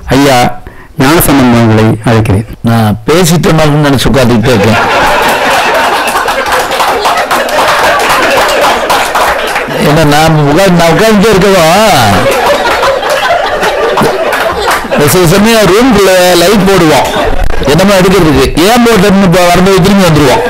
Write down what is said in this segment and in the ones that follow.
ஐயா ஞானசம்பந்தம் அவர்களை அழைக்கிறேன் நான் பேசிட்டு நினைச்சு உட்காந்துக்கிட்டே இருக்கேன் ஏன்னா நான் உட்காந்து நான் உட்காந்துட்டே இருக்கவும் சில சமயம் ரூம்குள்ள லைட் போடுவோம் என்னமோ எடுக்கிறதுக்கு ஏன் போட்டோம்னு இப்போ வரும்போது திரும்பி வந்துருவோம்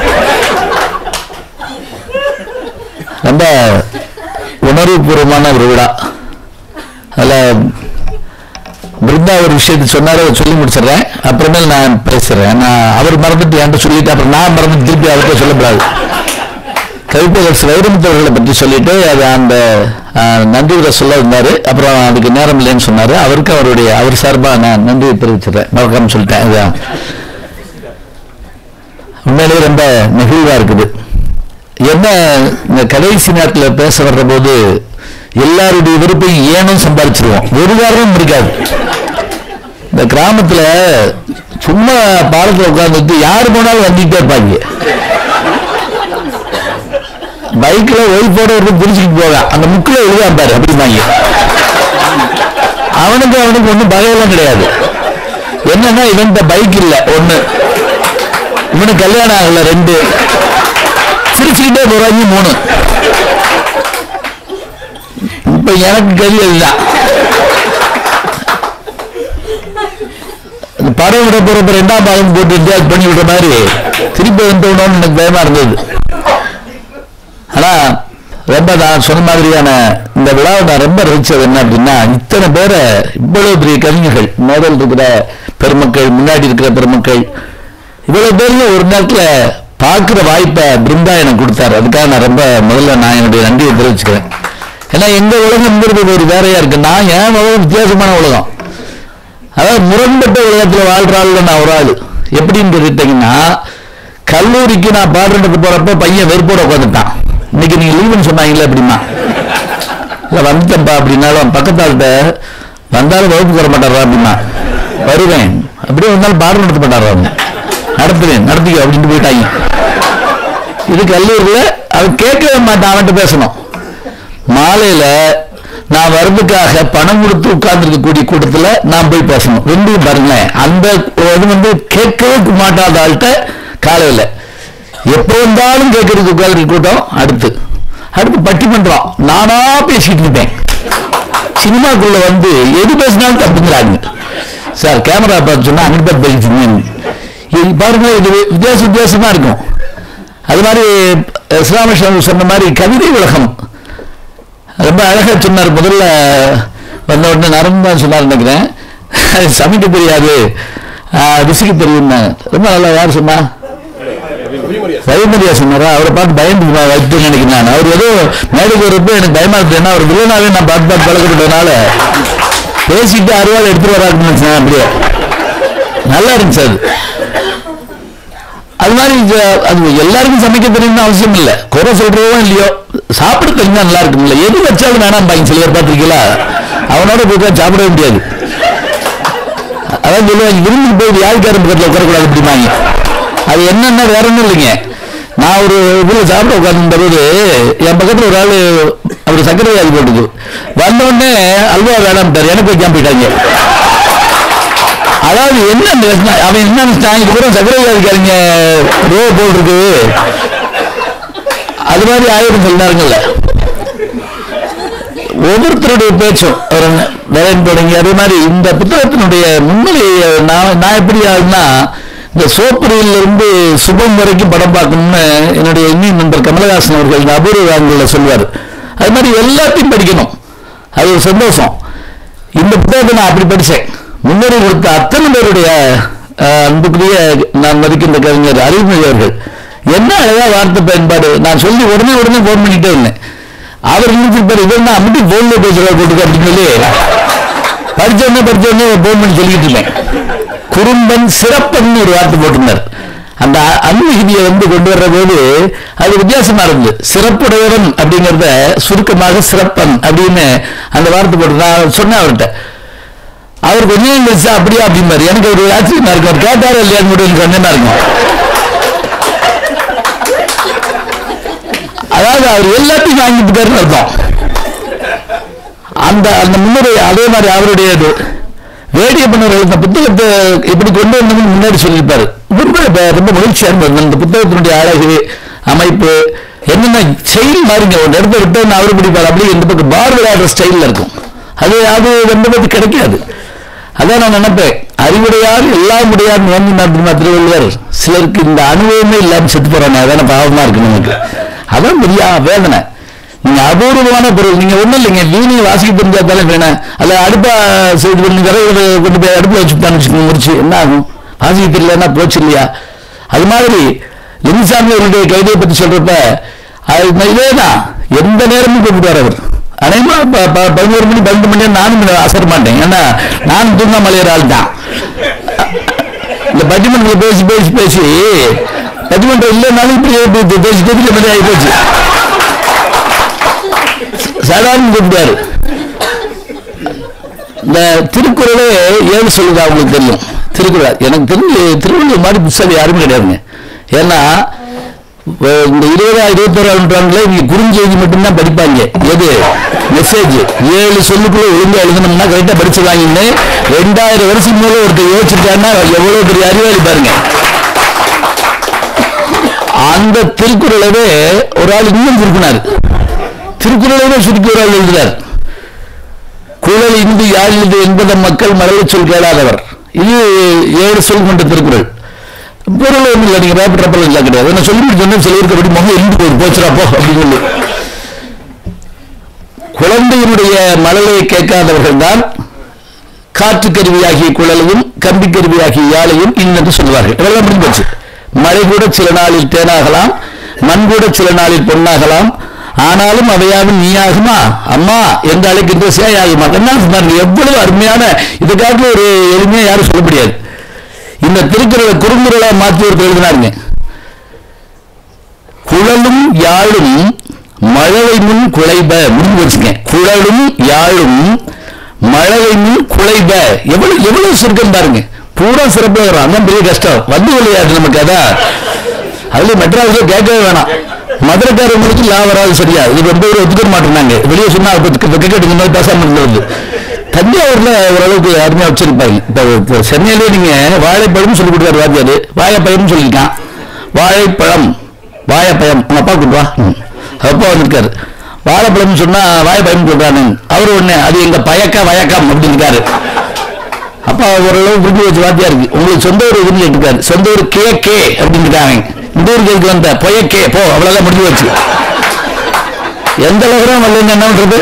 ரொம்ப உணர்வுபூர்வமான ஒரு விழா அதில் பிருந்தா ஒரு விஷயத்தை சொன்னாரு அதை சொல்லி முடிச்சிடுறேன் அப்புறமேல் நான் பேசுறேன் நான் அவர் மறந்துட்டு என்கிட்ட சொல்லிட்டு அப்புறம் நான் மறந்துட்டு திருப்பி அவர்கிட்ட சொல்லக்கூடாது கவிப்பகர்ஸ் வைரமுத்து அவர்களை பற்றி சொல்லிட்டு அது அந்த ஆஹ், நன்றி உரை சொல்ல இருந்தாரு அப்புறம் அதுக்கு நேரம் இல்லைன்னு சொன்னாரு அவருக்கு அவருடைய அவர் சார்பா நான் நன்றி தெரிவிச்சிடுறேன் மறக்காம சொல்லிட்டேன் இதுதான் உண்மையிலேயே ரொம்ப நெகிழ்வா இருக்குது என்ன இந்த கடைசி நேரத்தில் பேச வர்ற போது எல்லாருடைய விருப்பையும் ஏனும் சம்பாதிச்சிருவோம் ஒரு காரணமும் இருக்காது இந்த கிராமத்துல சும்மா பாலத்துல உட்கார்ந்துட்டு யாரு போனாலும் வந்துட்டே இருப்பாங்க பைக்ல ஒய்ஃபோட ஒரு பிரிச்சுக்கிட்டு போவான் அந்த முக்கில் எழுதாம் பாரு அப்படிம்பாங்க அவனுக்கு அவனுக்கு ஒன்றும் பகையெல்லாம் கிடையாது என்னன்னா இவன்கிட்ட பைக் இல்லை ஒண்ணு இவனுக்கு கல்யாணம் ஆகல ரெண்டு சிரிச்சுக்கிட்டே போறாங்க மூணு இப்ப எனக்கு கதி அதுதான் இந்த படம் விட போறப்ப ரெண்டாம் பாகம் போட்டு என்ஜாய் பண்ணி விடுற மாதிரி திருப்பி வந்துடணும்னு எனக்கு பயமா இருந்தது ஆனா ரொம்ப நான் சொன்ன மாதிரியான இந்த விழாவை நான் ரொம்ப ரசிச்சது என்ன அப்படின்னா இத்தனை பேரை இவ்வளவு பெரிய கவிஞர்கள் மேடல் இருக்கிற பெருமக்கள் முன்னாடி இருக்கிற பெருமக்கள் இவ்வளவு பேர்ல ஒரு நேரத்துல பார்க்கிற வாய்ப்பை பிருந்தா எனக்கு கொடுத்தாரு அதுக்காக நான் ரொம்ப முதல்ல நான் என்னுடைய நன்றியை தெரிவிச்சுக்கிறேன் ஏன்னா எங்க உலகம்ங்கிறது ஒரு வேறையா இருக்கு நான் ஏன் உலகம் வித்தியாசமான உலகம் அதாவது முரண்பட்ட உலகத்துல வாழ்ற ஆளுல நான் ஒரு ஆளு எப்படின்னு கேட்டீங்கன்னா கல்லூரிக்கு நான் பாடுறதுக்கு போறப்ப பையன் வெறுப்போட உட்காந்துட்டான் இன்னைக்கு நீங்க லீவுன்னு சொன்னாங்களே அப்படின்னா இல்ல வந்துட்டேன்ப்பா அப்படின்னாலும் பக்கத்தாள்கிட்ட வந்தாலும் வகுப்பு தர மாட்டாரா அப்படின்னா வருவேன் அப்படியே வந்தாலும் பாடம் நடத்த மாட்டாரா அவங்க நடத்துவேன் நடத்திக்க அப்படின்ட்டு போயிட்டாங்க இது கல்லூரியில் அவன் கேட்கவே மாட்டான் அவன்கிட்ட பேசணும் மாலையில நான் வர்றதுக்காக பணம் கொடுத்து உட்கார்ந்துருக்கக்கூடிய கூட்டத்துல நான் போய் பேசணும் ரெண்டும் பாருங்களேன் அந்த இது வந்து கேட்கவே மாட்டாத ஆள்கிட்ட காலையில எப்போ வந்தாலும் கேட்கறதுக்கு உட்கார்ந்து கூட்டம் அடுத்து அடுத்து பட்டிமன்றம் நானா பேசிட்டு இருப்பேன் சினிமாக்குள்ள வந்து எது பேசினாலும் தப்புங்கிறாங்க சார் கேமரா பார்த்து சொன்னா அங்கிட்டு பார்த்து பேசிட்டு இது பாருங்க இது வித்தியாச வித்தியாசமா இருக்கும் அது மாதிரி இஸ்லாமிய சொன்ன மாதிரி கவிதை உலகம் ரொம்ப அழகா சொன்னார் முதல்ல வந்த உடனே நரம்பு தான் சொன்னார் நினைக்கிறேன் சமைக்க தெரியாது ஆஹ், ருசிக்க தெரியும் ரொம்ப நல்லா யார் சொன்னா வழிமரியா சொன்னாரா அவரை பார்த்து பயந்து வைத்து நினைக்கிறேன் நான். அவர் ஏதோ மேடைக்கு வரப்போ எனக்கு பயமா இருக்கு ஏன்னா அவர் வில்லனாவே நான் பார்த்து பார்த்து பழக்கப்பட்டதுனால பேசிட்டு அறுவாள் எடுத்துட்டு வராருன்னு நினைச்சேன் அப்படியே நல்லா இருந்துச்சு அது அது மாதிரி இது- அது எல்லாருக்கும் சமைக்க தெரியும்னு அவசியம் இல்லை குறை சொல்றவோ இல்லையோ சாப்பிட தெரிஞ்சா நல்லா இருக்கும்ல எது வச்சாலும் வேணாம் பாங்க சில பேர் பார்த்துருக்கீங்களா அவனோட போய் சாப்பிடவே முடியாது அதான் சொல்லுவாங்க விரும்பி போய் யாருக்காரன் பக்கத்தில் உட்காரக்கூடாது அப்படிம்பாங்க அது என்னன்னா வேற ஒன்றும் இல்லைங்க நான் ஒரு இதில் சாப்பிட உட்காந்துருந்த போது என் பக்கத்தில் ஒரு ஆள் அவர் சர்க்கரை வியாதி போட்டுது வந்த உடனே அல்வா வேணாம்ட்டார் எனக்கு வைக்காம போயிட்டாங்க அதாவது என்ன இந்த ரத்னா- அவன் என்ன நினைச்சான் இது கூட சக்கரை வியாதிக்காரங்க ரோ போட்டிருக்கு அது மாதிரி ஆயிரம் சொன்னாருங்கல்ல ஒவ்வொருத்தருடைய பேச்சும் ஒரு வேலைன்னு தொடங்கி அதே மாதிரி இந்த புத்தகத்தினுடைய முன்னிலையை நான் நான் எப்படி ஆகுதுன்னா இந்த சோப்புரியில இருந்து சுபம் வரைக்கும் படம் பார்க்கணும்னு என்னுடைய இன்னும் நண்பர் கமலஹாசன் அவர்கள் இந்த அபூர்வ ஆங்கில சொல்வார் அது மாதிரி எல்லாத்தையும் படிக்கணும் அது ஒரு சந்தோஷம் இந்த புத்தகத்தை நான் அப்படி படிச்சேன் முன்னுரை கொடுத்த அத்தனை பேருடைய அஹ், அன்புக்குரிய நான் மதிக்கின்ற கவிஞர் அறிவுமொழி அவர்கள் என்ன அழகா வார்த்தை பயன்பாடு நான் சொல்லி உடனே உடனே போன் பண்ணிட்டே இருந்தேன் அவர் நினைச்சிருப்பாரு இவர் தான் அப்படி போன்ல பேசுறாரு போட்டுக்க அப்படின்னு சொல்லி படிச்ச உடனே படிச்ச உடனே போன் பண்ணி சொல்லிட்டு இருந்தேன் குறும்பன் சிறப்பன் ஒரு வார்த்தை போட்டிருந்தார் அந்த அன்மிகுதியை வந்து கொண்டு வர்ற போது அது வித்தியாசமா இருந்தது சிறப்புடையவன் அப்படிங்கிறத சுருக்கமாக சிறப்பன் அப்படின்னு அந்த வார்த்தை போட்டு நான் சொன்னேன் அவர்கிட்ட அவர் கொஞ்ச நேரம் கழிச்சு அப்படியா அப்படிம்பாரு எனக்கு ஒரு ஆச்சரியமா இருக்கும் அவர் கேட்டாரா இல்லையான்னு கூட எனக்கு கண்ணமா இருக்கும் அதாவது அவர் எல்லாத்தையும் வாங்கிட்டுக்காருன்னு அர்த்தம் அந்த அந்த முன்னுரை அதே மாதிரி அவருடைய இது வேடியப்பனர் எழுதின புத்தகத்தை எப்படி கொண்டு வந்தோம்னு முன்னாடி சொல்லியிருப்பாரு ரொம்ப ரொம்ப மகிழ்ச்சியா இருந்தது அந்த புத்தகத்தினுடைய அழகு அமைப்பு என்னென்ன ஸ்டைல் மாறிங்க ஒரு இடத்த விட்டு அவரு பிடிப்பார் அப்படி இந்த பக்கம் பார் விளையாடுற ஸ்டைல்ல இருக்கும் அது அது ரொம்ப பத்தி கிடைக்காது அதான் நான் நினைப்பேன் அறிவுடையார் எல்லாம் முடியாது நோம்பினார் தெரியுமா திருவள்ளுவர் சிலருக்கு இந்த அனுபவமே இல்லாம செத்து போறானே அதான பாவமா இருக்கு நமக்கு அதான் பெரிய வேதனை நீங்க அபூர்வமான பொருள் நீங்க ஒண்ணும் இல்லைங்க வீணை வாசிக்க தெரிஞ்சாதாலும் வேணாம் அல்ல அடுப்பா செய்து பண்ணி விறகு கொண்டு போய் அடுப்புல வச்சுட்டான்னு வச்சுக்கோங்க முடிச்சு என்ன ஆகும் வாசிக்க தெரியலன்னா போச்சு இல்லையா அது மாதிரி லிங்குசாமி அவருடைய கவிதையை பத்தி சொல்றப்ப அது இதேதான் எந்த நேரமும் கூப்பிடுவார் அவர் அனைமா பதினோரு மணி பன்னெண்டு மணி நேரம் நானும் அசர மாட்டேன் ஏன்னா நானும் தூங்காமலையர் ஆள் தான் இந்த பட்டிமன்றத்தில் பேசி பேசி பேசி பட்டிமன்றம் இல்லைனாலும் இப்படி இப்படி பேசி பேசி மாதிரி ஆகி போச்சு சாதாரண கூப்பிட்டாரு இந்த திருக்குறளே ஏழு சொல்லுதா உங்களுக்கு தெரியும் திருக்குறள் எனக்கு தெரிஞ்சு திருவள்ளுவர் மாதிரி புத்தகம் யாரும் கிடையாதுங்க ஏன்னா அஹ் இந்த இருபதா இருபத்தோராம் நூற்றாண்டுல இவங்க குறுஞ்செய்தி மட்டும்தான் படிப்பாங்க எது மெசேஜ் ஏழு சொல்லுக்குள்ள ஒழுங்கா எழுதணும்னா கரெக்டா படிச்சிருவாங்கன்னு ரெண்டாயிரம் வருஷம் மேல ஒருத்தர் யோசிச்சிருக்காருன்னா எவ்வளவு பெரிய அறிவாளி பாருங்க அந்த திருக்குறளவே ஒரு ஆள் இன்னும் திருப்பினார் திருக்குறளவே சுருக்கி ஒரு ஆள் எழுதுறார் குழல் இந்து யாழ் இது என்பதை மக்கள் மரபு சொல் கேளாதவர் இது ஏழு சொல் கொண்ட திருக்குறள் பொருள் ஒன்றும் இல்லை நீங்க பயப்படுறப்பெல்லாம் இல்லை கிடையாது நான் சொல்லி சொன்னேன் சிலருக்கு அப்படி முகம் இருந்து போய் போச்சுடா போ அப்படின்னு சொல்லி குழந்தையினுடைய மழலையை கேட்காதவர்கள் தான் காற்று கருவியாகிய குழலையும் கம்பி கருவியாகிய யாழையும் இன்னென்று சொல்வார்கள் இதெல்லாம் முடிஞ்சு போச்சு மழை கூட சில நாளில் தேனாகலாம் மண் கூட சில நாளில் பொன்னாகலாம் ஆனாலும் அவையாவும் நீயாகுமா அம்மா என்று அழைக்கின்ற சேயாகுமா என்ன சொன்னாங்க எவ்வளவு அருமையான இதை காட்டில ஒரு எளிமையா யாரும் சொல்ல முடியாது இந்த திருக்குறளை குறுங்குறளா மாற்றி ஒரு எழுதினாருங்க குழலும் யாழும் மழலை முன் குலைப முடிஞ்சு வச்சுங்க குழலும் யாழும் மழலை முன் குலைப எவ்வளவு எவ்வளவு சுருக்கம் பாருங்க பூரா சிறப்பு வரும் அதான் பெரிய கஷ்டம் வந்து விளையாட்டு நமக்கு அதான் அதுல மெட்ராஸ்ல கேட்கவே வேணாம் மதுரைக்காரங்களுக்கு லா வராது சரியா இது ரொம்ப பேர் ஒத்துக்க மாட்டேங்கிறாங்க வெளியே சொன்னா கிரிக்கெட் இந்த மாதிரி பேசாம இருந்தது தஞ்சாவூர்ல ஓரளவுக்கு அருமையா வச்சிருப்பாங்க இப்ப இப்ப சென்னையிலே நீங்க வாழைப்பழம் சொல்லி கொடுத்தாரு வாத்தியாரு வாழைப்பழம் சொல்லியிருக்கான் வாழைப்பழம் வாழைப்பழம் உங்க அப்பா கொண்டு வா ம். அப்பா வந்திருக்காரு வாழைப்பழம் சொன்னா வாழைப்பழம் சொல்றானு அவரு ஒண்ணு அது எங்க பயக்கா வயக்கம் அப்படின்னு இருக்காரு அப்பா ஓரளவு புரிஞ்சு வச்சு வாத்தியா இருக்கு உங்களுக்கு சொந்த ஊர் எதுன்னு கேட்டுக்காரு சொந்த ஊர் கே கே அப்படின்னு இருக்காங்க இந்த ஊருக்கு எதுக்கு வந்த பொய கே போ அவ்வளவுதான் முடிஞ்சு வச்சு எந்த அளவுக்கு வரலன்னு என்ன பண்றது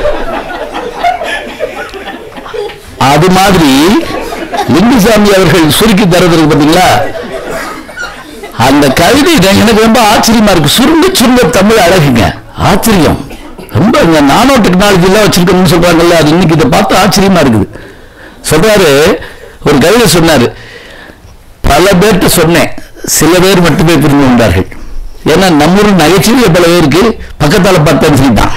அது மாதிரி லிங்குசாமி அவர்கள் சுருக்கி தருவதற்கு பார்த்தீங்களா அந்த கவிதை தான் எனக்கு ரொம்ப ஆச்சரியமா இருக்கு சுருங்க சுருங்க தமிழ் அழகுங்க ஆச்சரியம் ரொம்ப இந்த நானோ டெக்னாலஜி எல்லாம் வச்சிருக்கணும்னு சொல்றாங்கல்ல அது இன்னைக்கு இதை பார்த்து ஆச்சரியமா இருக்குது சொல்றாரு ஒரு கவிதை சொன்னாரு பல பேர்கிட்ட சொன்னேன் சில பேர் மட்டுமே புரிந்து கொண்டார்கள் ஏன்னா நம்ம ஊர் நகைச்சுவை பல பேருக்கு பக்கத்தால பார்த்தேன்னு சொல்லிட்டான்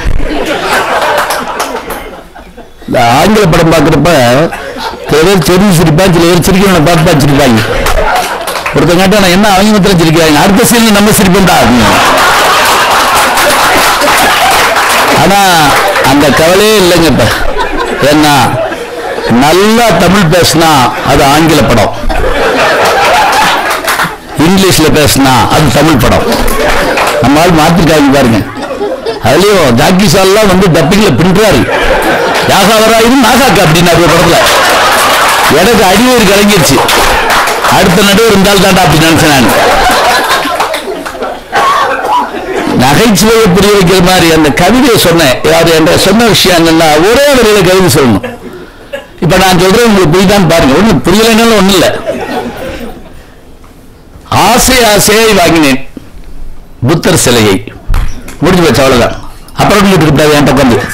இந்த ஆங்கில படம் பார்க்குறப்ப சில பேர் தெரிஞ்சு சிரிப்பான் சில பேர் சிரிக்கிறவனை பார்த்து பார்த்து சிரிப்பாங்க ஒருத்தங்க கேட்டா நான் என்ன அவங்க மாத்திரம் சிரிக்கிறாங்க அடுத்த சீன் நம்ம சிரிப்போம்டா அப்படின்னு. ஆனா அந்த கவலையே இல்லைங்க இப்ப ஏன்னா நல்லா தமிழ் பேசினா அது ஆங்கில படம் இங்கிலீஷ்ல பேசினா அது தமிழ் படம் நம்ம ஆள் மாத்திருக்காங்க பாருங்க அதுலயும் ஜாக்கி சால்லாம் வந்து டப்பிங்ல பின்றாரு யாகாவராயுது நாகாக்கா அப்படின்னு ஒரு படத்துல எனக்கு அடிவேறு கலங்கிருச்சு அடுத்த நடுவர் இருந்தால் தாண்டா அப்படி நினைச்சேன் நான் நகைச்சுவையை புரிய வைக்கிற மாதிரி அந்த கவிதையை சொன்னேன் யாரு என்ற சொன்ன விஷயம் என்னன்னா ஒரே வரையில கவிதை சொல்லணும் இப்ப நான் சொல்றேன் உங்களுக்கு புரியுதான்னு பாருங்க ஒண்ணு புரியலைன்னாலும் ஒண்ணு இல்ல ஆசை ஆசையை வாங்கினேன் புத்தர் சிலையை முடிஞ்சு வச்சு அவ்வளவுதான் அப்புறம் கூடாது என் பக்கம் வந்து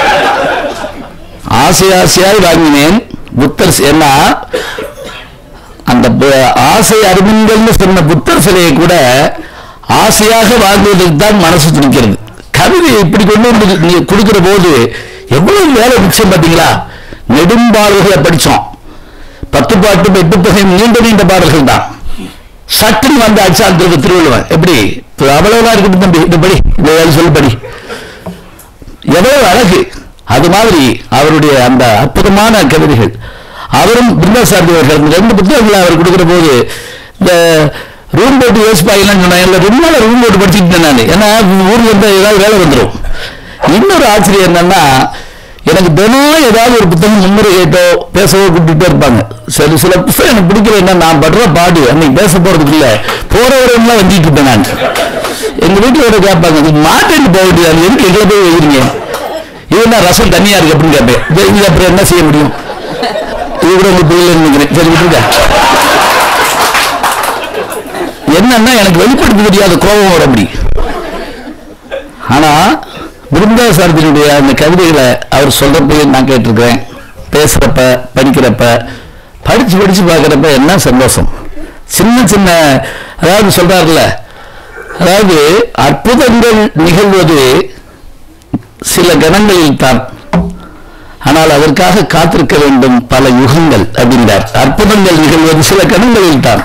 ஆசை ஆசையாய் வாங்கினேன் புத்தர் சி- ஏன்னா அந்த பு- ஆசை அருமங்கள்னு சொன்ன புத்தர் சிலையை கூட ஆசையாக வாங்குவதற்கு தான் மனசு துணிக்கிறது கவிதை இப்படி கொண்டு வந்து நீ கொடுக்கிற போது எவ்வளவு வேலை மிச்சம் பார்த்தீங்களா நெடும்பாடல்களை படிச்சோம் பத்து பாட்டு எட்டு தொகை நீண்ட நீண்ட பாடல்கள் தான் சட்டுன்னு வந்து அச்சாந்திருக்க திருவள்ளுவன் எப்படி அவ்வளவுதான் இருக்கட்டும் தம்பி இந்த படி இந்த வேலை சொல்லி படி எவ்வளவு அழகு அது மாதிரி அவருடைய அந்த அற்புதமான கவிதைகள் அவரும் பிருந்தாசாரதி அவர்கள் இந்த ரெண்டு புத்தகங்களை அவர் கொடுக்குற போது இந்த ரூம் போட்டு யோசிப்பாங்கன்னு சொன்னாங்க இல்லை ரொம்ப நாள் ரூம் போட்டு படிச்சுட்டு இருந்தேன் நான் ஏன்னா ஊர்ல இருந்து ஏதாவது வேலை வந்துடும் இன்னொரு ஆச்சரியம் என்னன்னா எனக்கு தினம் ஏதாவது ஒரு புத்தகம் முன்னுரை கேட்டோ பேசவோ கூப்பிட்டுட்டே இருப்பாங்க சரி சில புத்தகம் எனக்கு பிடிக்கல என்ன நான் படுற பாடு அன்னைக்கு பேச போறதுக்கு இல்ல போறவரெல்லாம் வந்துட்டு இருப்பேன் நான் எங்க வீட்டுல ஒரு கேட்பாங்க இது மாட்டேன்னு போக முடியாது எதுக்கு எங்களை போய் வைக்கிறீங்க இது என்ன ரசம் தனியா இருக்கு அப்படின்னு கேட்பேன் இது இது அப்புறம் என்ன செய்ய முடியும் இது கூட உங்களுக்கு புரியல நினைக்கிறேன் சரி விட்டுருங்க என்னன்னா எனக்கு வெளிப்படுத்த தெரியாத கோபம் வர அப்படி ஆனா பிருந்தாசாரத்தினுடைய அந்த கவிதைகளை அவர் சொல்றப்ப நான் கேட்டிருக்கிறேன் பேசுறப்ப படிக்கிறப்ப படிச்சு படிச்சு பார்க்கறப்ப என்ன சந்தோஷம் சின்ன சின்ன அதாவது சொல்றாருல அதாவது அற்புதங்கள் நிகழ்வது சில கணங்களில் தான் ஆனால் அதற்காக காத்திருக்க வேண்டும் பல யுகங்கள் அப்படின்றார் அற்புதங்கள் நிகழ்வது சில கணங்களில் தான்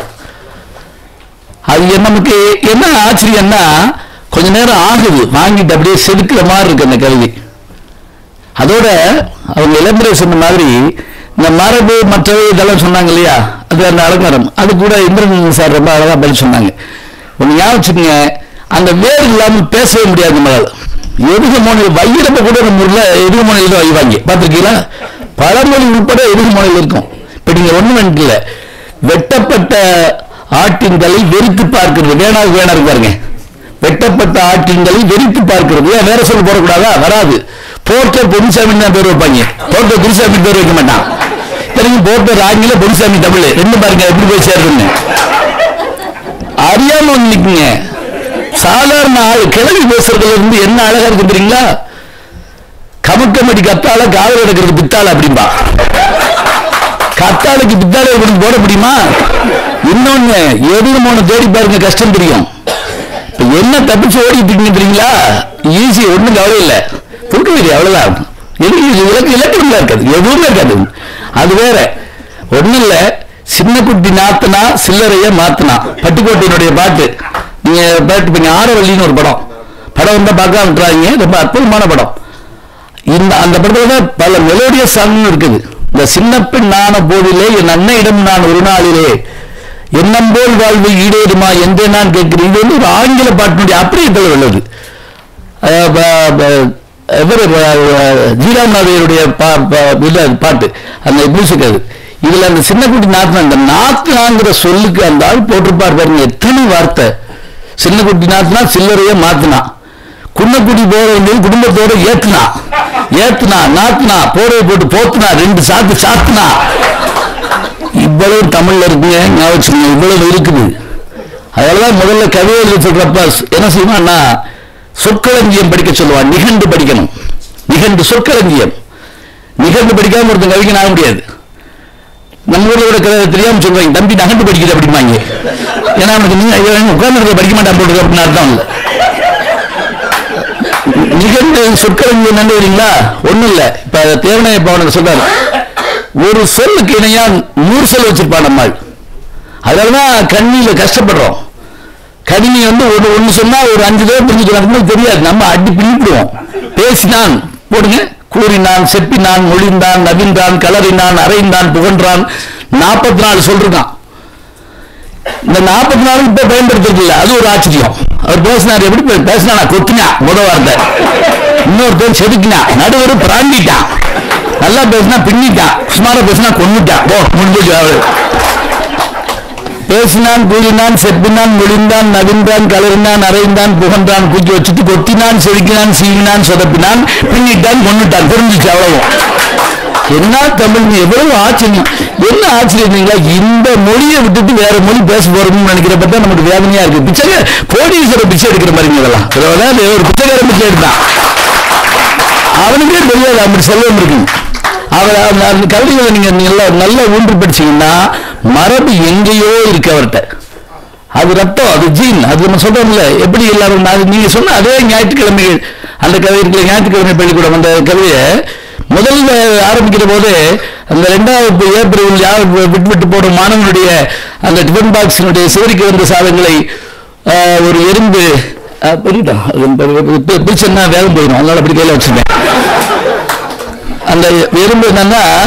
அது என்ன- நமக்கு என்ன ஆச்சரியம்னா கொஞ்ச நேரம் ஆகுது வாங்கிட்டு அப்படியே செதுக்கிற மாதிரி இருக்கு அந்த கல்வி அதோட அவங்க இளம்பரை சொன்ன மாதிரி இந்த மரபு மற்றவை இதெல்லாம் சொன்னாங்க இல்லையா அது அந்த அலங்காரம் அது கூட இந்திரன் சார் ரொம்ப அழகா பதில் சொன்னாங்க ஒன்று ஞாபகம் வச்சுக்கோங்க அந்த வேர் இல்லாமல் பேசவே முடியாது நம்மளால் எதுகமோனில் வையிறப்ப கூட நம்ம ஊர்ல எதுகமோனில் தான் வைவாங்க பார்த்துருக்கீங்களா பழமொழி உட்பட எதுகமோனில் இருக்கும் இப்போ நீங்க ஒண்ணு இல்ல வெட்டப்பட்ட ஆட்டின் தலை வெறித்து பார்க்கிறது வேணா வேணா பாருங்க வெட்டப்பட்ட ஆட்டின் தலை வெறித்து பார்க்கிறது ஏன் வேற சொல்ல போடக்கூடாதா வராது போட்ட பொன்சாமி தான் பேர் வைப்பாங்க போட்ட குருசாமி பேர் வைக்க மாட்டான் தெரியும் போட்ட ராங்கில பொன்சாமி தமிழ் ரெண்டு பாருங்க எப்படி போய் சேருதுன்னு அறியாம வந்து நிக்குங்க சாதாரண ஆள் கிளவி பேசுறதுல இருந்து என்ன அழகா இருக்கு தெரியுங்களா கமக்கமடி கத்தால காவல் எடுக்கிறது பித்தாள அப்படிம்பா கத்தாளுக்கு பித்தாளை கொண்டு போட முடியுமா இன்னொன்னு எதிர்மோன தேடி பாருங்க கஷ்டம் தெரியும் இப்ப என்ன தப்பிச்சு ஓடிட்டு இருக்கீங்க தெரியுங்களா ஈஸி ஒண்ணும் கவலை இல்லை தூக்க வேண்டிய அவ்வளவுதான் எதுக்கு இது இலக்கு இலக்கணம் இருக்காது எதுவுமே இருக்காது அது வேற ஒண்ணும் இல்ல சின்ன குட்டி நாத்துனா சில்லறைய மாத்துனா பட்டுக்கோட்டையினுடைய பாட்டு நீங்க பாட்டு இப்ப ஆரவல்லின்னு ஒரு படம் படம் வந்தா பார்க்க விட்டுறாங்க ரொம்ப அற்புதமான படம் இந்த அந்த படத்துல தான் பல மெலோடியஸ் சாங் இருக்குது இந்த சின்ன பெண் நான போதிலே என் அன்னையிடம் நான் ஒரு நாளிலே எண்ணம் போல் வாழ்வு ஈடேறுமா என்றே நான் கேட்கிறேன் இது வந்து ஒரு ஆங்கில பாட்டினுடைய அப்படியே தலை உள்ளது அஹ் ப- ப- இவரு ப- ஜீராமநாதையருடைய பா- பா- இது அது பாட்டு அந்த மியூசிக் அது இதுல அந்த சின்ன குட்டி நாத்து அந்த நாத்துனாங்கிற சொல்லுக்கு அந்த ஆள் போட்டிருப்பார் பாருங்க எத்தனை வார்த்தை சின்ன குட்டி நாத்துனா சில்லறைய மாத்துனா குன்னக்குடி போற வேண்டியது குடும்பத்தோட ஏத்துனா ஏத்துனா நாத்துனா போரையை போட்டு போத்துனா ரெண்டு சாத்து சாத்துனா இவ்வளவு தமிழ்ல இருக்குங்க ஞாபகம் வச்சுக்கோங்க, இவ்வளவு இருக்குது அதெல்லாம் முதல்ல கவிதை எழுத சொல்றப்ப என்ன செய்வான்னா சொற்களஞ்சியம் படிக்க சொல்லுவான் நிகண்டு படிக்கணும் நிகண்டு சொற்களஞ்சியம் நிகண்டு படிக்காம ஒருத்தன் கவிஞன் ஆக முடியாது நம்ம ஊர்ல கூட கதை தெரியாம சொல்லுவாங்க தம்பி நகண்டு படிக்குது அப்படிம்பாங்க ஏன்னா அவனுக்கு நீங்க உட்கார்ந்து படிக்க மாட்டான் போட்டுருக்கு அப்படின்னு அர்த்தம் இல்லை நிகழ்ந்து சொற்களஞ்சியம் என்ன தெரியுங்களா ஒண்ணும் இல்ல இப்ப தேவனை பவனுக்கு சொல்றாரு ஒரு சொல்லுக்கு இணையா நூறு சொல் வச்சிருப்பான் நம்மாள் அதனாலதான் கண்ணியில கஷ்டப்படுறோம் கணினி வந்து ஒரு ஒண்ணு சொன்னா ஒரு அஞ்சு தடவை புரிஞ்சுக்கிறாங்க தெரியாது நம்ம அடி பின்னிடுவோம் பேசினான் போடுங்க கூறினான் செப்பினான் மொழிந்தான் நவின்றான் கலறினான் அறைந்தான் புகன்றான் நாற்பத்தி நாலு சொல்றான் இந்த நாற்பத்தி நாலு இப்ப பயன்படுத்துறது இல்ல அது ஒரு ஆச்சரியம் அவர் பேசினார் எப்படி பே- பேசினா கொத்தினா முத வார்த்தை இன்னொருத்தர் செதுக்கினா நடுவர் பிராண்டிட்டான் நல்லா பேசினா பின்னிட்டான் சுமாரா பேசினா கொன்னுட்டான் போ முடிஞ்சு அவரு பேசினான் கூறினான் செப்பினான் மொழிந்தான் நவின்றான் கலறினான் அறைந்தான் புகன்றான் தூக்கி வச்சுட்டு கொத்தினான் செதுக்கினான் சீவினான் சொதப்பினான் பின்னிட்டான் கொன்னுட்டான் புரிஞ்சுச்சு அவ்வளவு என்ன தமிழ் எவ்வளவு ஆச்சரியம் என்ன ஆச்சரியங்களா இந்த மொழியை விட்டுட்டு வேற மொழி பேச போறோம்னு நினைக்கிறப்ப தான் நமக்கு வேதனையா இருக்கு பிச்சை கோடீஸ்வர பிச்சை எடுக்கிற மாதிரி இதெல்லாம் அதாவது ஒரு பிச்சைக்கார பிச்சை எடுத்தான் அவனுக்கே தெரியாது அப்படி செல்வம் இருக்கு அவர் அந்த அந்த கல்விகளை நீங்க நல்லா நல்லா ஊன்று படிச்சீங்கன்னா மரபு எங்கேயோ இருக்கு அவர்கிட்ட அது ரத்தம் அது ஜீன் அது நம்ம சொல்றோம்ல எப்படி எல்லாரும் அது நீங்க சொன்ன அதே ஞாயிற்றுக்கிழமைகள் அந்த கதை இருக்குல்ல ஞாயிற்றுக்கிழமை பள்ளிக்கூடம் அந்த கதையை முதல்ல ஆரம்பிக்கிற போது அந்த ரெண்டாவது ஏப்ரல் யார் விட்டு விட்டு போடும் மாணவனுடைய அந்த டிஃபன் பாக்ஸினுடைய சிவரிக்கு வந்த சாதங்களை ஆஹ், ஒரு எறும்பு ஆஹ், பெரியதா அது பி- பி- பிரிச்சேன்னா வேகம் போயிடும் அதனால அப்படி கையில வச்சிருந்தேன் அந்த எறும்பு என்னன்னா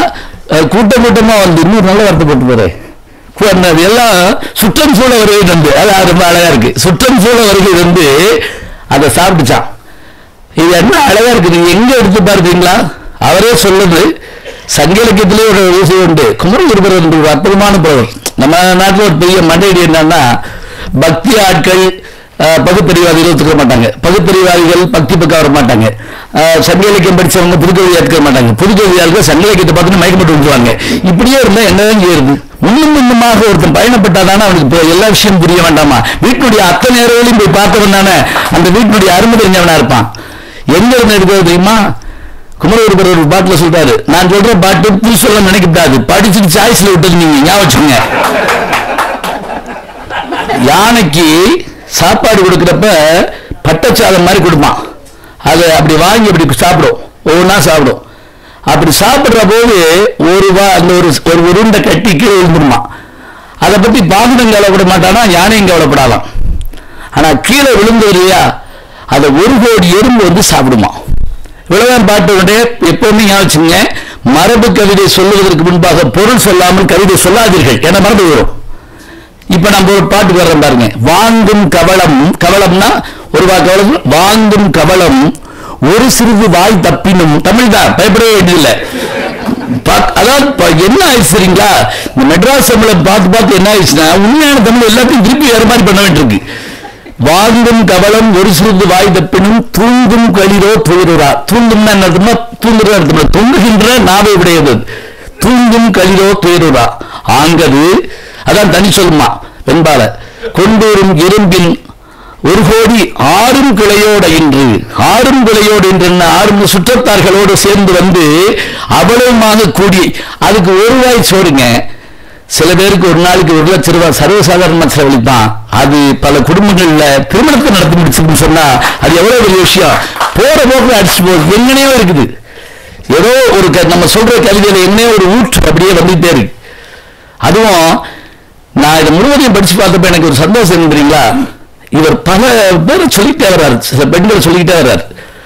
அஹ், கூட்டம் கூட்டமா வந்து இன்னொரு நல்ல வார்த்தை போட்டு போறே கு- அந்த எல்லாம் சுற்றம் சூழ வருகை வந்து அது ரொம்ப அழகா இருக்கு சுற்றம் சூழ வருகை வந்து அதை சாப்பிட்டுச்சான் இது என்ன அழகா இருக்கு நீங்க எங்க எடுத்து பார்த்தீங்களா அவரே சொல்லுது சங்க இலக்கியத்திலே ஒரு விஷயம் உண்டு குமரகுருபர் என்று ஒரு அற்புதமான புலவர் நம்ம நாட்டில் ஒரு பெரிய மண்டையடி என்னன்னா பக்தி ஆட்கள் அஹ், பகுத்தறிவாதிகள் ஒத்துக்க மாட்டாங்க பகுத்தறிவாதிகள் பக்தி பக்கம் வர மாட்டாங்க அஹ், சங்க இலக்கியம் படிச்சவங்க புதுக்கவி ஏற்க மாட்டாங்க புதுக்கவியாளர்கள் சங்க இலக்கியத்தை பார்த்துட்டு மயக்கப்பட்டு விட்டுருவாங்க இப்படியே இருந்தா என்னதான் செய்யுது முன்னும் முன்னுமாக ஒருத்தன் பயணப்பட்டாதானே அவனுக்கு இப்போ எல்லா விஷயம் புரிய வேண்டாமா வீட்டினுடைய அத்தனை நேரங்களையும் போய் பார்த்தவன் தானே அந்த வீட்டினுடைய அருமை தெரிஞ்சவனா இருப்பான் எங்க இருந்து எடுக்கிறது தெரியுமா குமரகுருபர் ஒரு பாட்டுல சொல்றாரு நான் சொல்ற பாட்டு புது சொல்ல நினைக்கக்கூடாது படிச்சுட்டு சாய்ஸ்ல விட்டது நீங்க ஞாபகம் வச்சுக்கோங்க யானைக்கு சாப்பாடு கொடுக்கிறப்ப பட்டச்சாதம் மாதிரி கொடுப்பான் அதை அப்படி வாங்கி அப்படி சாப்பிடும் ஒவ்வொன்றா சாப்பிடும் அப்படி சாப்பிடுற போது ஒரு வா அந்த ஒரு ஒரு உருண்டை கட்டி கீழே விழுந்துருமா அதை பத்தி பாகுடம் கவலைப்பட மாட்டானா யானையும் கவலைப்படாதான் ஆனா கீழே விழுந்தது இல்லையா அதை ஒரு கோடி எறும்பு வந்து சாப்பிடுமா இவ்வளவுதான் பாட்டு உண்டு எப்பவுமே ஞாபகம் வச்சுங்க மரபு கவிதை சொல்லுவதற்கு முன்பாக பொருள் சொல்லாமல் கவிதை சொல்லாதீர்கள் என மரபு வரும் இப்ப நம்ம ஒரு பாட்டுக்கு வர்றோம் பாருங்க வாங்கும் கவளம் கவளம்னா ஒரு வா கவளம் வாங்கும் கவளம் ஒரு சிறிது வாய் தப்பினும் தமிழ் தான் பயப்படவே வேண்டியதில்லை பாத்- அதாவது ப- என்ன ஆயிடுச்சு சரிங்களா இந்த மெட்ராஸ் தமிழை பார்த்து பார்த்து என்ன ஆயிடுச்சுன்னா உண்மையான தமிழ் எல்லாத்தையும் திருப்பி வேற மாதிரி பண்ண வேண்டியிருக்கு வாங்கும் கவலம் ஒரு சிறிது வாய் தப்பினும் தூங்கும் களிரோ துயருரா தூங்கும்னா என்ன அர்த்தமா தூங்குற அர்த்தமா தூங்குகின்ற நாவை உடையது தூங்கும் களிரோ துயருரா ஆங்கது அதான் தனி சொல்லுமா வெண்பால கொண்டூரும் இரும்பின் ஒரு கோடி ஆறும் கிளையோட இன்று ஆறும் கிளையோடு இன்று என்ன ஆறும் சுற்றத்தார்களோடு சேர்ந்து வந்து அவ்வளவுமாக கூடி அதுக்கு ஒரு வாய் சோறுங்க சில பேருக்கு ஒரு நாளைக்கு ஒரு லட்சம் ரூபாய் சர்வசாதாரணமா செலவழிப்பான் அது பல குடும்பங்கள்ல திருமணத்தை நடத்தி முடிச்சுன்னு சொன்னா அது எவ்வளவு பெரிய விஷயம் போற போக்குல அடிச்சு போகுது எங்கனையோ இருக்குது ஏதோ ஒரு க- நம்ம சொல்ற கவிதையில எங்கனையோ ஒரு ஊற்று அப்படியே வந்துட்டே இருக்கு அதுவும் நான் இதை முழுவதையும் படிச்சு பார்த்தப்ப எனக்கு ஒரு சந்தோஷம் என்ன தெரியுங்களா இவர் பல பேரை சொல்லிட்டே வர்றாரு சில பெண்கள் சொல்லிக்கிட்டே வர்றாரு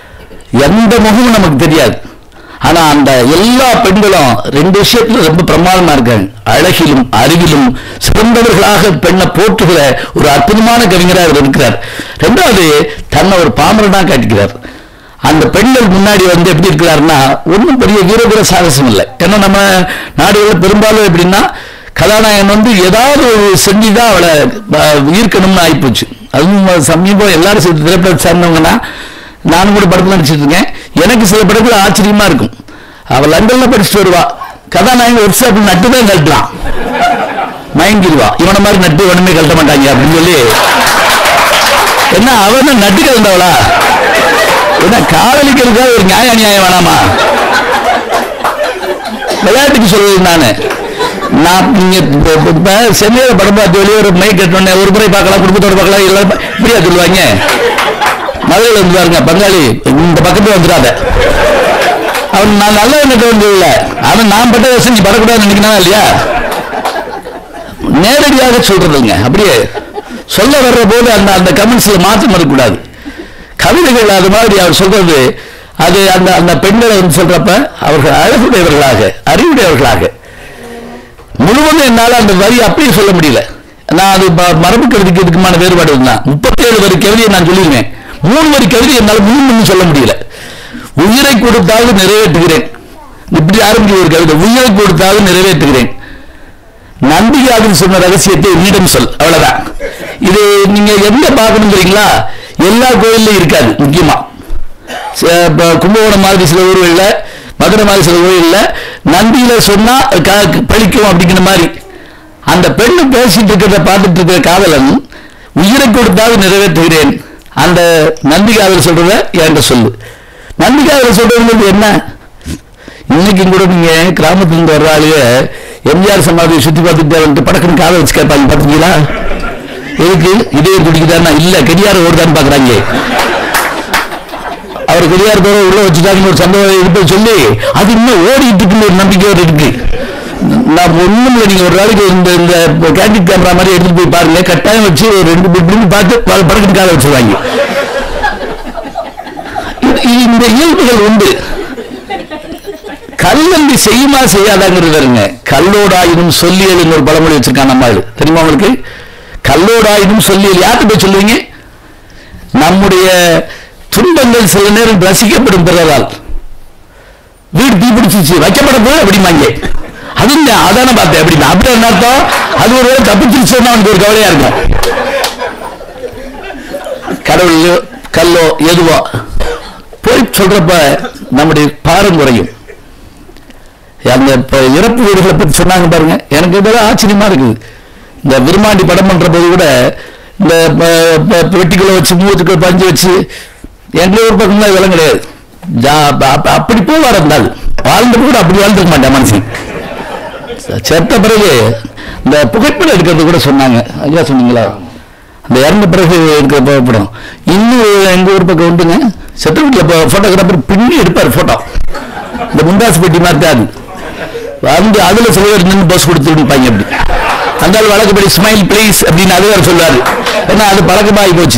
எந்த முகமும் நமக்கு தெரியாது ஆனா அந்த எல்லா பெண்களும் ரெண்டு விஷயத்துல ரொம்ப பிரமாதமா இருக்காங்க அழகிலும் அறிவிலும் சிறந்தவர்களாக பெண்ணை போற்றுகிற ஒரு அற்புதமான கவிஞராக அவர் இருக்கிறார் ரெண்டாவது தன்னை ஒரு பாமரனா காட்டிக்கிறார் அந்த பெண்கள் முன்னாடி வந்து எப்படி இருக்கிறாருன்னா ஒன்றும் பெரிய வீரபுர சாகசம் இல்லை ஏன்னா நம்ம நாடுகளில் பெரும்பாலும் எப்படின்னா கதாநாயகன் வந்து ஏதாவது ஒரு செஞ்சு தான் அவளை அஹ், ஈர்க்கணும்னு ஆயிப்போச்சு அதுவும் சமீபம் எல்லாரும் சேர்த்து திரைப்படம் சேர்ந்தவங்கன்னா நானும் கூட படத்தில் நடிச்சிட்டு இருக்கேன் எனக்கு சில படங்கள் ஆச்சரியமா இருக்கும் அவள் லண்டன்ல படிச்சுட்டு வருவா கதாநாயகன் ஒர்க் ஷாப்பில் நட்டு தான் கழட்டலாம் மயங்கிடுவா இவனை மாதிரி நட்டு ஒண்ணுமே கழட்ட மாட்டாங்க அப்படின்னு சொல்லி என்ன அவன் தான் நட்டு கலந்தவளா என்ன காதலிக்கிறதுக்காக ஒரு நியாய அநியாயம் வேணாமா விளையாட்டுக்கு சொல்லுது நானு நான் நீங்க இப்ப- இப்ப- இப்ப சென்னையில படம் பார்த்து வெளியே ஒரு மைக் கட்டணும் ஒரு முறை பார்க்கலாம் குடும்பத்தோட பார்க்கலாம் எல்லாரும் பா- இப்படியா சொல்லுவாங்க மதுரையில் வந்து பாருங்க பங்காளி இந்த பக்கத்துல வந்துடாத அவன் நான் நல்ல எண்ணத்தை வந்து இல்லை அவன் நான் பட்ட விஷயம் நீ படக்கூடாதுன்னு நினைக்கணும் இல்லையா நேரடியாக சொல்றதுங்க அப்படியே சொல்ல வர்ற போது அந்த அந்த கமெண்ட்ஸ்ல மாற்றம் வரக்கூடாது கவிதைகள் அது மாதிரி அவர் சொல்றது அது அந்த அந்த பெண்களை வந்து சொல்றப்ப அவர்கள் அழகுடையவர்களாக அறிவுடையவர்களாக முழுவதும் என்னால அந்த வரி அப்படியே சொல்ல முடியல நான் அது ம- மரபு கவிதைக்கு இதுக்குமான வேறுபாடு தான் முப்பத்தேழு வரி கவிதையை நான் சொல்லிடுவேன் மூணு வரி கவிதை என்னால் முன்னு சொல்ல முடியல உயிரை கொடுத்தாவது நிறைவேற்றுகிறேன் இப்படி ஆரம்பிக்கிற ஒரு கவிதை உயிரை கொடுத்தாவது நிறைவேற்றுகிறேன் நம்பிக்கையாளர் சொன்ன ரகசியத்தை என்னிடம் சொல் அவ்வளவுதான் இது நீங்க எங்க பார்க்கணும் தெரியுங்களா எல்லா கோயில்லையும் இருக்காது முக்கியமா ச- இப்ப கும்பகோணம் மாதிரி சில ஊர்கள்ல மதுரை மாதிரி சில ஊர்கள்ல நந்தியில சொன்னா க- பழிக்கும் அப்படிங்கிற மாதிரி அந்த பெண்ணு பேசிட்டு இருக்கிறத பார்த்துட்டு இருக்கிற காதலன் உயிரை கொடுத்தாவது நிறைவேற்றுகிறேன் அந்த நந்திகாதல் சொல்றத என்கிட்ட சொல்லு நந்திகாதல் சொல்றது என்ன இன்னைக்கு கூட நீங்க கிராமத்துல இருந்து வர்ற ஆளுங்க எம்ஜிஆர் சமாதியை சுத்தி பார்த்துட்டு வந்துட்டு படக்குன்னு காதை வச்சு கேட்பாங்க பாத்தீங்களா எதுக்கு இதே துடிக்குதான்னா இல்ல கடியார ஓடுதான்னு பாக்குறாங்க அவர் கடியார் தோற உள்ள வச்சுட்டாங்கன்னு ஒரு சம்பவம் இருப்பது சொல்லி அது இன்னும் ஓடிட்டு இருக்குன்னு ஒரு நம்பிக்கை ஒரு இருக்கு நான் ஒண்ணும் இல்லை நீங்க ஒரு நாளைக்கு இந்த இந்த கேண்டிட் கேமரா மாதிரி எடுத்துட்டு போய் பாருங்க கட்டாயம் வச்சு ஒரு ரெண்டு மூணு இப்படின்னு பார்த்து ப- படக்குன்னு காதை வச்சிருவாங்க இது- இது இந்த இயல்புகள் உண்டு கல்லம்பி செய்யுமா செய்யாதாங்கிறது வருங்க கல்லோடாயினும் சொல்லியல்னு ஒரு பழமொழி வச்சிருக்கான் நம்ம ஆளு தெரியுமா உங்களுக்கு கல்லோடாயினும் சொல்லியல் யார்கிட்ட போய் சொல்லுவீங்க நம்முடைய துன்பங்கள் சில நேரம் ரசிக்கப்படும் பிறரால் வீடு தீ பிடிச்சிச்சு வைக்கப்பட போது அப்படிமாங்க அது இல்ல அதான பார்த்தேன் அப்படி அப்படி என்ன அர்த்தம் அது ஒரு வேளை தப்பிச்சிருச்சுன்னா அவனுக்கு ஒரு கவலையா இருக்கும் கடவுளையோ கல்லோ எதுவோ போய் சொல்றப்ப நம்முடைய பாரம் குறையும் அந்த இப்ப இறப்பு வீடுகளை பத்தி சொன்னாங்க பாருங்க எனக்கு இதெல்லாம் ஆச்சரியமா இருக்குது இந்த விருமாண்டி படம் பண்ற போது கூட இந்த ப- ப- பெட்டிக்குள்ள வச்சு மூத்துக்குள்ள பஞ்சு வச்சு எங்க ஊர் பக்கம் தான் இதெல்லாம் கிடையாது ஜா- அப்ப- அப்ப- அப்படி போவார் இருந்தால் வாழ்ந்து கூட அப்படி வாழ்ந்துக்க மாட்டேன் மனுஷன் செத்த பிறகு இந்த புகைப்படம் எடுக்கிறது கூட சொன்னாங்க ஐயா சொன்னீங்களா அந்த இறந்த பிறகு எடுக்கிற புகைப்படம் இன்னும் எங்க ஊர் பக்கம் உண்டுங்க செத்த வீட்டில் போட்டோகிராஃபர் பின்னி எடுப்பார் போட்டோ இந்த முண்டாசு பெட்டி மாதிரி தான் அது வந்து அதுல சில பேர் நின்று பஸ் கொடுத்து நிற்பாங்க அப்படி அந்த ஆள் வழக்கப்படி ஸ்மைல் ப்ளீஸ் அப்படின்னு அது வேற சொல்லுவாரு ஏன்னா அது பழக்கமாகி போச்சு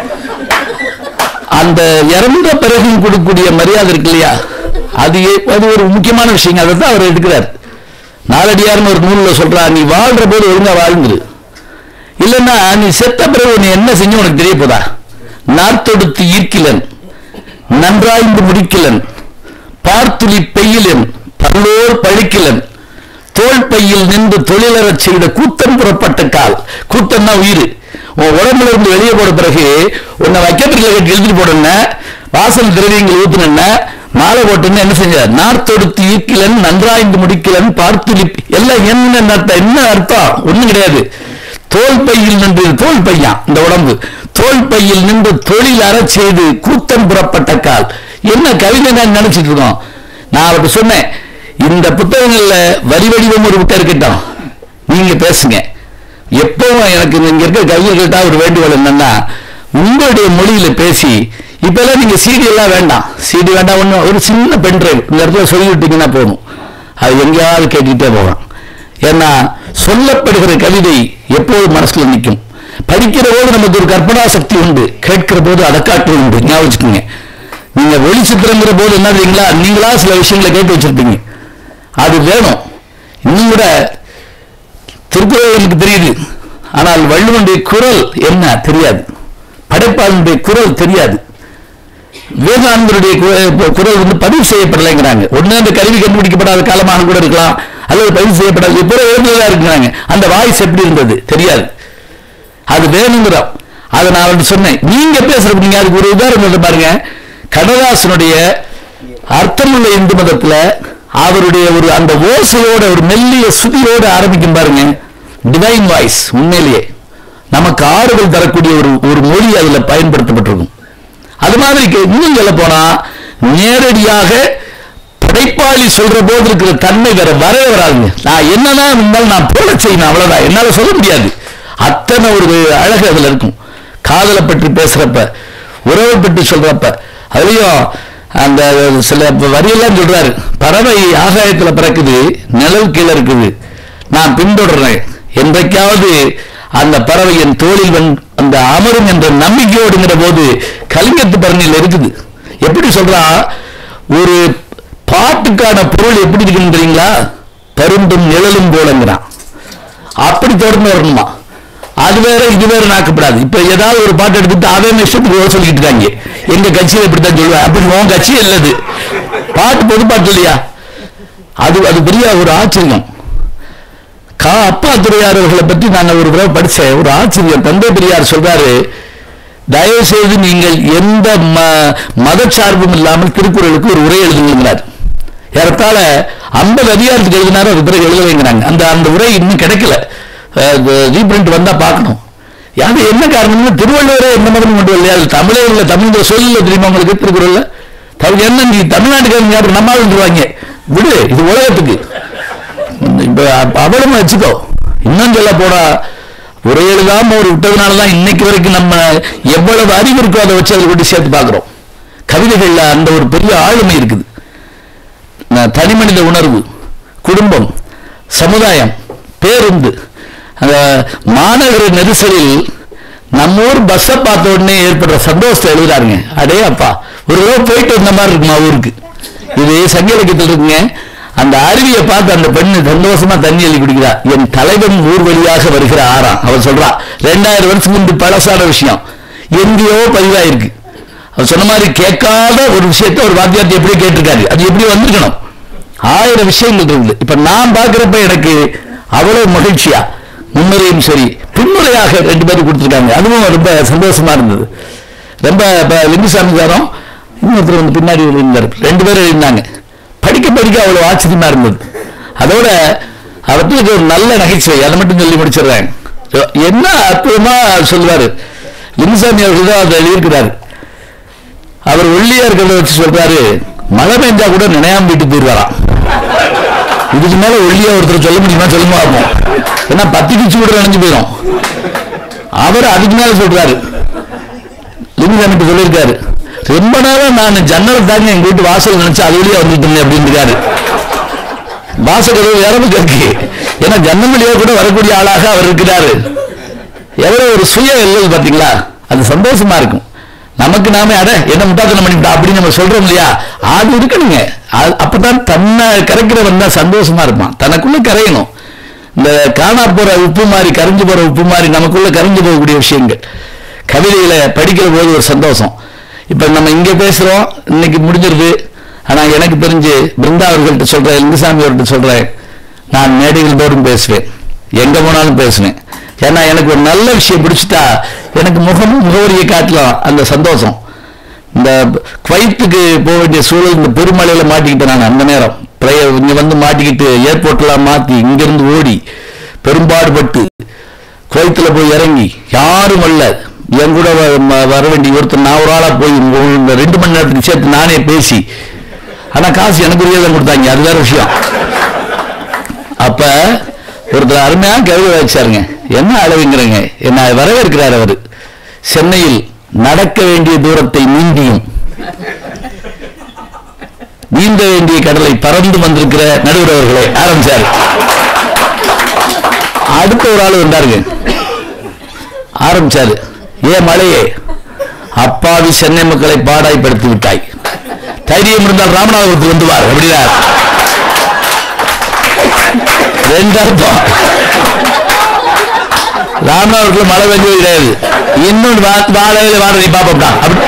அந்த இறந்த பிறகு கொடுக்கக்கூடிய மரியாதை இருக்கு இல்லையா அது ஏ- அது ஒரு முக்கியமான விஷயம் அதை தான் அவர் எடுக்கிறார் நாலடியார்னு ஒரு நூல்ல சொல்றா நீ வாழ்ற போது ஒழுங்கா வாழ்ந்துரு இல்லைன்னா நீ செத்த பிறகு நீ என்ன செஞ்சு உனக்கு தெரிய போதா நார்த்தொடுத்து ஈர்க்கிலன் நன்றாய்ந்து முடிக்கிலன் பார்த்துளி பெய்யிலன் பல்லோர் பழிக்கிலன் தோல் பையில் நின்று தொழிலறச் செய்த கூத்தம் புறப்பட்ட கால் கூத்தம்னா உயிர் உன் உடம்புல இருந்து வெளியே போன பிறகு உன்னை வைக்கப்பிரில கட்டி எழுதிட்டு போடணும்னா வாசல் திரவியங்கள் ஊத்துன மாலை போட்டுன்னு என்ன செஞ்ச நார்த்தொடுத்து ஈர்க்கிலன் நன்றாய்ந்து முடிக்கிலன் பார்த்துளி எல்லாம் என்ன அர்த்தம் என்ன அர்த்தம் ஒண்ணும் கிடையாது தோல் பையில் நின்று தோல் பையன் இந்த உடம்பு தோல் பையில் நின்று தொழில் அறச் செய்து கூத்தம் புறப்பட்ட கால் என்ன கவிதை நான் நினைச்சிட்டு இருக்கோம் நான் அவர்கிட்ட சொன்னேன் இந்த புத்தகங்கள்ல வரி வடிவம் ஒரு புத்தகம் இருக்கட்டும் நீங்க பேசுங்க எப்பவும் எனக்கு இங்க இருக்க கவிஞர்கள்ட்ட ஒரு வேண்டுகோள் என்னன்னா உங்களுடைய மொழியில பேசி இப்பெல்லாம் நீங்க சிடி எல்லாம் வேண்டாம் சிடி வேண்டாம் ஒண்ணு ஒரு சின்ன பென் டிரைவ் இந்த இடத்துல சொல்லி விட்டீங்கன்னா போதும் அது எங்கேயாவது கேட்டுக்கிட்டே போகலாம் ஏன்னா சொல்லப்படுகிற கவிதை எப்போது மனசுல நிற்கும் படிக்கிற போது நமக்கு ஒரு கற்பனா சக்தி உண்டு கேட்கிற போது அடக்காற்று உண்டு ஞாபகம் வச்சுக்கோங்க நீங்க வெளிச்சித்திரங்கிற போது என்ன தெரியுங்களா நீங்களா சில விஷயங்களை கேட்டு வச்சிருப்பீங்க அது வேணும் இன்னும் கூட திருக்குறள் எனக்கு தெரியுது ஆனால் வள்ளுவனுடைய குரல் என்ன தெரியாது படைப்பாளனுடைய குரல் தெரியாது விவேகானந்தருடைய கு- குரல் வந்து பதிவு செய்யப்படலைங்கிறாங்க ஒண்ணு அந்த கருவி கண்டுபிடிக்கப்படாத காலமாக கூட இருக்கலாம் அல்லது பதிவு செய்யப்படாத இப்போ எழுதுதா இருக்கிறாங்க அந்த வாய்ஸ் எப்படி இருந்தது தெரியாது அது வேணுங்கிறோம் அதை நான் அவர்கிட்ட சொன்னேன் நீங்க பேசுறது நீங்க அதுக்கு ஒரு உதாரணம் சொல்ல பாருங்க கடதாசனுடைய அர்த்தமுள்ள இந்து மதத்துல அவருடைய ஒரு அந்த ஓசையோட ஒரு மெல்லிய சுதியோட ஆரம்பிக்கும் பாருங்க டிவைன் வாய்ஸ் உண்மையிலேயே நமக்கு ஆறுதல் தரக்கூடிய ஒரு ஒரு மொழி அதுல பயன்படுத்தப்பட்டிருக்கும் அது மாதிரி கே- இன்னும் சொல்ல போனா நேரடியாக படைப்பாளி சொல்ற போது இருக்கிற தன்மை வேற வரவே வராதுங்க நான் என்னதான் இருந்தாலும் நான் போல செய்யணும் அவ்வளவுதான் என்னால சொல்ல முடியாது அத்தனை ஒரு அழகு அதுல இருக்கும் காதலை பற்றி பேசுறப்ப உறவை பற்றி சொல்றப்ப அதுலயும் அந்த சில வரியெல்லாம் சொல்றாரு பறவை ஆகாயத்துல பறக்குது நிழல் கீழே இருக்குது நான் பின்தொடர்றேன் என்றைக்காவது அந்த பறவை என் தோளில் வந் அந்த அமரும் என்ற நம்பிக்கையோடுங்கிற போது கலிங்கத்து பரணியில் இருக்குது எப்படி சொல்றா ஒரு பாட்டுக்கான பொருள் எப்படி இருக்குன்னு தெரியுங்களா பருந்தும் நிழலும் போலங்கிறான் அப்படி தொடர்ந்து வரணுமா அது வேற இது வேற நாக்கப்படாது இப்ப ஏதாவது ஒரு பாட்டு எடுத்துட்டு அவன் இஷ்டத்துக்கு ஓட சொல்லிட்டு இருக்காங்க எங்க கட்சியில இப்படித்தான் சொல்லுவேன் அப்படி உன் கட்சி இல்லது பாட்டு பொது பாட்டு இல்லையா அது அது பெரிய ஒரு ஆச்சரியம் கா அப்பா துறையார் அவர்களை பற்றி நான் ஒரு தடவை படிச்சேன் ஒரு ஆச்சரியம் தந்தை பெரியார் சொல்றாரு தயவு செய்து நீங்கள் எந்த ம- மதச்சார்பும் இல்லாமல் திருக்குறளுக்கு ஒரு உரை எழுதுங்கிறார் ஏறத்தாழ ஐம்பது அதிகாரத்துக்கு எழுதினாரு அது பிறகு எழுதலைங்கிறாங்க அந்த அந்த உரை இன்னும் கிடைக்கல ரீபிரிண்ட் வந்தா பார்க்கணும் அது என்ன காரணம்னா திருவள்ளுவரே எந்த மதமும் கொண்டு வரலையா அது தமிழே இல்லை தமிழ் சொல்லல தெரியுமா உங்களுக்கு திருக்குறள்ல தமிழ் என்ன நீ தமிழ்நாட்டுக்கு யாரும் நம்மால் வந்துருவாங்க விடு இது உலகத்துக்கு இப்ப அவளும் வச்சுக்கோ இன்னும் சொல்ல போனா உரை எழுதாம ஒரு விட்டதுனாலதான் இன்னைக்கு வரைக்கும் நம்ம எவ்வளவு அறிவு இருக்கோ அதை வச்சு அதை கொண்டு சேர்த்து பார்க்கிறோம் கவிதைகள்ல அந்த ஒரு பெரிய ஆளுமை இருக்குது ந- தனிமனித உணர்வு குடும்பம் சமுதாயம் பேருந்து அந்த மாநகர நெரிசலில் நம்ம ஊர் பஸ்ஸை பார்த்த உடனே ஏற்படுற சந்தோஷத்தை எழுதுறாருங்க அடே அப்பா ஒரு தடவை போயிட்டு வந்த மாதிரி இருக்குமா ஊருக்கு இது சங்க இலக்கியத்தில் இருக்குங்க அந்த அருவியை பார்த்து அந்த பெண்ணு சந்தோஷமா தண்ணி அள்ளி குடிக்கிறா என் தலைவன் ஊர் வழியாக வருகிற ஆறாம் அவன் சொல்றா ரெண்டாயிரம் வருஷத்துக்கு முன்பு பழசான விஷயம் எங்கேயோ பதிவாயிருக்கு அவர் சொன்ன மாதிரி கேட்காத ஒரு விஷயத்தை ஒரு வாத்தியார்த்தை எப்படி கேட்டிருக்காரு அது எப்படி வந்திருக்கணும் ஆயிரம் விஷயங்கள் இருக்குது இப்ப நான் பார்க்கிறப்ப எனக்கு அவ்வளவு மகிழ்ச்சியா முன்னுரையும் சரி பின்னுரையாக ரெண்டு பேரும் கொடுத்துருக்காங்க அதுவும் ரொம்ப சந்தோஷமா இருந்தது ரொம்ப இப்ப லிங்குசாமி சாரம் இன்னொருத்தர் வந்து பின்னாடி இருந்தார் ரெண்டு பேரும் இருந்தாங்க படிக்க படிக்க அவ்வளவு ஆச்சரியமா இருந்தது அதோட அவற்றுக்கு ஒரு நல்ல நகைச்சுவை அதை மட்டும் சொல்லி முடிச்சிடுறேன் என்ன அற்புதமா சொல்லுவாரு லிங்குசாமி அவர்கள் தான் அதை எழுதியிருக்கிறாரு அவர் ஒல்லியா இருக்கிறத வச்சு சொல்றாரு மழை பெஞ்சா கூட நினையாம வீட்டுக்கு போயிருவாராம் இதுக்கு மேல ஒல்லியா ஒருத்தர் சொல்ல முடியுமா சொல்லுங்க பார்ப்போம் ஏன்னா பத்து கிச்சு கூட நினைஞ்சு போயிடும் அவர் அதுக்கு மேல சொல்றாரு லிங்குசாமி சொல்லியிருக்காரு ரொம்ப நேரம் நான் ஜன்னல் தாங்க எங்க வீட்டு வாசல் நினைச்சு அது வழியா வந்துட்டு இருந்தேன் அப்படின்னு வாசகதவு வேறவு இருக்கு ஏன்னா ஜன்னல் வழியா கூட வரக்கூடிய ஆளாக அவர் இருக்கிறாரு எவ்வளவு ஒரு சுய எல்லல் பாத்தீங்களா அது சந்தோஷமா இருக்கும் நமக்கு நாமே அட என்ன முட்டாத்தனம் பண்ணிவிட்டா அப்படின்னு நம்ம சொல்றோம் இல்லையா அது இருக்கணுங்க அது- அப்பதான் தன்னை கரைக்கிறவன் தான் சந்தோஷமா இருப்பான் தனக்குள்ள கரையணும் இந்த காணா போற உப்பு மாதிரி கரைஞ்சு போற உப்பு மாதிரி நமக்குள்ள கரைஞ்சு போகக்கூடிய விஷயங்கள் கவிதைகளை படிக்கிற போது ஒரு சந்தோஷம் இப்ப நம்ம இங்க பேசுறோம் இன்னைக்கு முடிஞ்சிருது ஆனா எனக்கு தெரிஞ்சு பிருந்தா அவர்கள்ட்ட சொல்றேன் லிங்குசாமி அவர்கிட்ட சொல்றேன் நான் மேடைகள் தோறும் பேசுவேன் எங்க போனாலும் பேசுவேன் ஏன்னா எனக்கு ஒரு நல்ல விஷயம் பிடிச்சிட்டா எனக்கு முகமும் முகவரியை காட்டலாம் அந்த சந்தோஷம் இந்த குவைத்துக்கு போக வேண்டிய சூழல் இந்த பெருமழையில மாட்டிக்கிட்டேன் நான் அந்த நேரம் பிரைய இங்க வந்து மாட்டிக்கிட்டு ஏர்போர்ட்லாம் மாத்தி இங்கிருந்து ஓடி பெரும்பாடுபட்டு குவைத்துல போய் இறங்கி யாரும் அல்ல என் கூட வ- ம- வர வேண்டிய ஒருத்தர் நான் ஒரு ஆளா போய் மு- இந்த ரெண்டு மணி நேரத்துக்கு சேர்த்து நானே பேசி ஆனா காசு எனக்கு உரியதை கொடுத்தாங்க அது வேற விஷயம் அப்ப ஒருத்தர் அருமையா கவிதை வச்சாருங்க என்ன அளவுங்கிறங்க என்ன வரவேற்கிறார் அவரு சென்னையில் நடக்க வேண்டிய தூரத்தை நீந்தியும் நீந்த வேண்டிய கடலை பறந்து வந்திருக்கிற நடுவர் அவர்களே ஆரம்பிச்சாரு அடுத்த ஒரு ஆள் வந்தாருங்க ஆரம்பிச்சாரு ஏ மலையே அப்பாவி சென்னை மக்களை பாடாய்படுத்தி விட்டாய் தைரியம் இருந்தால் ராமநாதபுரத்துக்கு வந்து வார் அப்படின்னா ரெண்டு அர்த்தம் ராமநாதபுரத்துல மழை பெஞ்சது கிடையாது இன்னொன்று வாழையில வாழ நீ பாப்பா அப்படி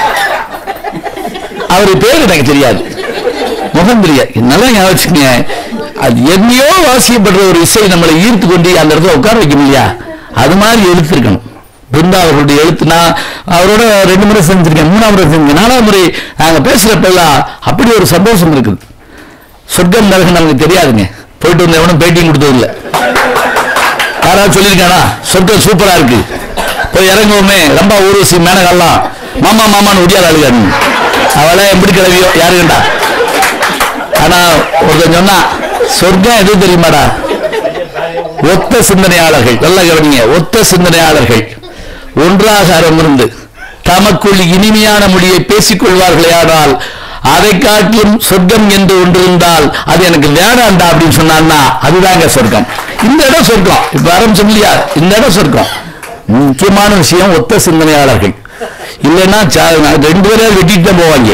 அவரு பேர் எனக்கு தெரியாது முகம் தெரியாது நல்லா ஞாபகம் வச்சுக்கங்க அது என்னையோ வாசிக்கப்படுற ஒரு இசை நம்மளை ஈர்த்து கொண்டு அந்த இடத்துல உட்கார வைக்கும் இல்லையா அது மாதிரி எழுத்து இருக்கணும் பிருந்தா அவர்களுடைய எழுத்து நான் அவரோட ரெண்டு முறை செஞ்சிருக்கேன் மூணாம் முறை செஞ்சேன் நாலாம் முறை நாங்க பேசுறப்பெல்லாம் அப்படி ஒரு சந்தோஷம் இருக்குது சொர்க்கம் நரகம் நமக்கு தெரியாதுங்க போயிட்டு வந்த எவனும் பேட்டியும் கொடுத்தது இல்லை யாராவது சொல்லியிருக்கானா சொர்க்கம் சூப்பரா இருக்கு போய் இறங்குவோமே ரொம்ப ஊர்வசி மேனகெல்லாம் மாமா மாமான்னு ஒடியாத அழுகாரு அவளை எப்படி கிளவியோ யாரு கண்டா ஆனா ஒருத்தன் சொன்னா சொர்க்கம் எது தெரியுமாடா ஒத்த சிந்தனையாளர்கள் நல்ல கவனிங்க ஒத்த சிந்தனையாளர்கள் ஒன்றாக அமர்ந்து தமக்குள் இனிமையான மொழியை பேசிக் கொள்வார்களே ஆனால் அதை காட்டிலும் சொர்க்கம் என்று ஒன்று இருந்தால் அது எனக்கு வேணாண்டா அப்படின்னு சொன்னான்னா அதுதாங்க சொர்க்கம் இந்த இடம் சொர்க்கம் இப்ப ஆரம்பிச்சோம் இல்லையா இந்த இடம் சொர்க்கம் முக்கியமான விஷயம் ஒத்த சிந்தனையாளர்கள் இல்லைன்னா சா- ரெண்டு பேரும் வெட்டிட்டு தான் போவாங்க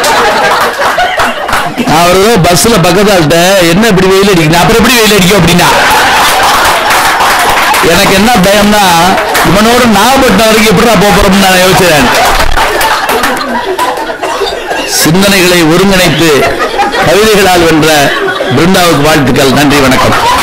நான் அவரு பஸ்ல பக்கத்தாள்கிட்ட என்ன இப்படி வெயில் அடிக்கணும் அப்புறம் எப்படி வெயில் அடிக்கும் அப்படின்னா எனக்கு என்ன பயம்னா இவனோட நாகப்பட்டினம் வரைக்கும் எப்படி நான் போறோம்னு நான் யோசிச்சேன் சிந்தனைகளை ஒருங்கிணைத்து கவிதைகளால் வென்ற பிருந்தாவுக்கு வாழ்த்துக்கள் நன்றி வணக்கம்